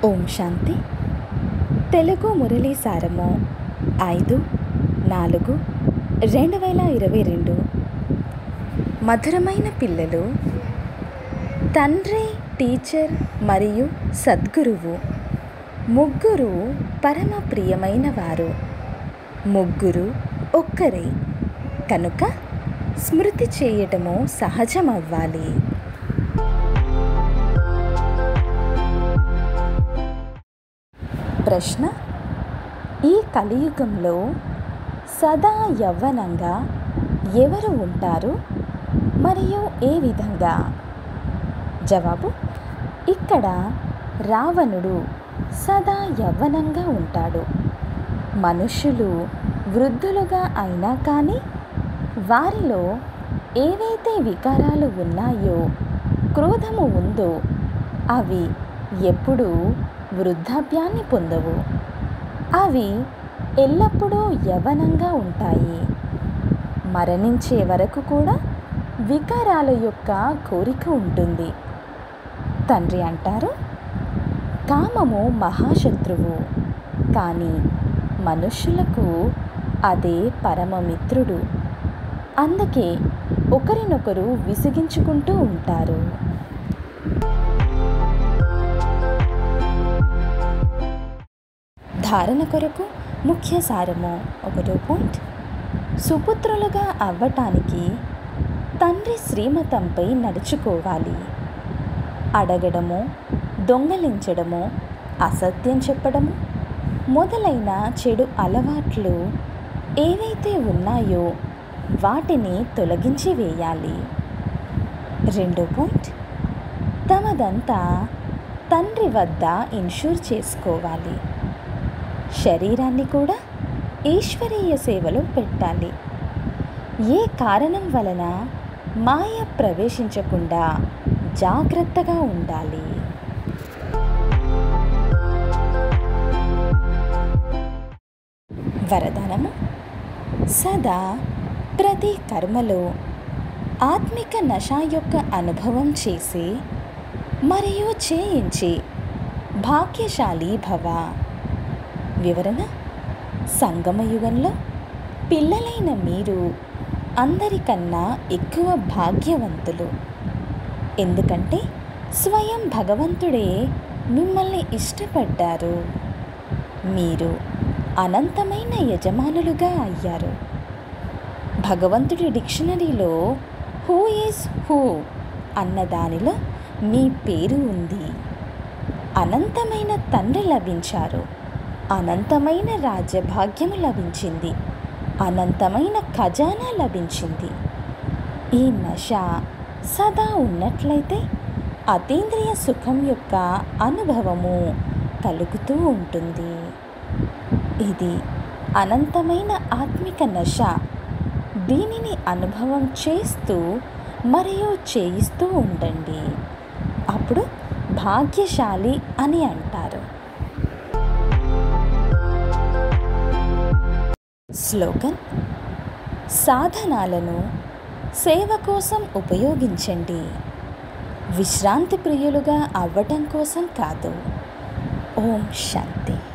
ఓం శాంతి తెలుగు మురళీ సారము ఐదు నాలుగు రెండు వేల ఇరవై రెండు మధురమైన పిల్లలు తండ్రి టీచర్ మరియు సద్గురువు ముగ్గురు పరమ ప్రియమైన వారు ముగ్గురు ఒక్కరే కనుక స్మృతి చేయటము సహజమవ్వాలి ప్రశ్న ఈ కలియుగంలో సదా యవ్వనంగా ఎవరు ఉంటారు మరియు ఏ విధంగా జవాబు ఇక్కడ రావణుడు సదా యవ్వనంగా ఉంటాడు మనుష్యులు వృద్ధులుగా అయినా కానీ వారిలో ఏవైతే వికారాలు ఉన్నాయో క్రోధము ఉందో అవి ఎప్పుడూ వృద్ధాప్యాన్ని పొందవు అవి ఎల్లప్పుడూ యవ్వనంగా ఉంటాయి మరణించే వరకు కూడా వికారాల యొక్క కోరిక ఉంటుంది తండ్రి అంటారు కామము మహాశత్రువు కానీ మనుష్యులకు అదే పరమమిత్రుడు అందుకే ఒకరినొకరు విసిగించుకుంటూ ఉంటారు ధారణ కొరకు ముఖ్య సారము ఒకటో పాయింట్ సుపుత్రులుగా అవ్వటానికి తండ్రి శ్రీమతంపై నడుచుకోవాలి అడగడము దొంగలించడము అసత్యం చెప్పడము మొదలైన చెడు అలవాట్లు ఏవైతే ఉన్నాయో వాటిని తొలగించి వేయాలి రెండో పాయింట్ తమదంతా తండ్రి వద్ద ఇన్షూర్ చేసుకోవాలి శరీరాన్ని కూడా ఈశ్వరీయ సేవలో పెట్టాలి ఏ కారణం వలన మాయ ప్రవేశించకుండా జాగ్రత్తగా ఉండాలి వరదానము సదా ప్రతి కర్మలో ఆత్మిక నశ యొక్క అనుభవం చేసి మరియు చేయించి భాగ్యశాలి భవ వివరణ సంగమయుగంలో పిల్లలైన మీరు అందరికన్నా ఎక్కువ భాగ్యవంతులు ఎందుకంటే స్వయం భగవంతుడే మిమ్మల్ని ఇష్టపడ్డారు మీరు అనంతమైన యజమానులుగా అయ్యారు భగవంతుడి డిక్షనరీలో హూ ఈజ్ హూ అన్న దానిలో మీ పేరు ఉంది అనంతమైన తండ్రి లభించారు అనంతమైన రాజ్యభాగ్యము లభించింది అనంతమైన ఖజానా లభించింది ఈ నశ సదా ఉన్నట్లయితే అతీంద్రియ సుఖం యొక్క అనుభవము కలుగుతూ ఉంటుంది ఇది అనంతమైన ఆత్మిక నశ దీనిని అనుభవం చేస్తూ మరియు చేయిస్తూ ఉండండి అప్పుడు భాగ్యశాలి అని అంటారు స్లోగన్ సాధనాలను సేవ కోసం ఉపయోగించండి విశ్రాంతి ప్రియులుగా అవ్వటం కోసం కాదు ఓం శాంతి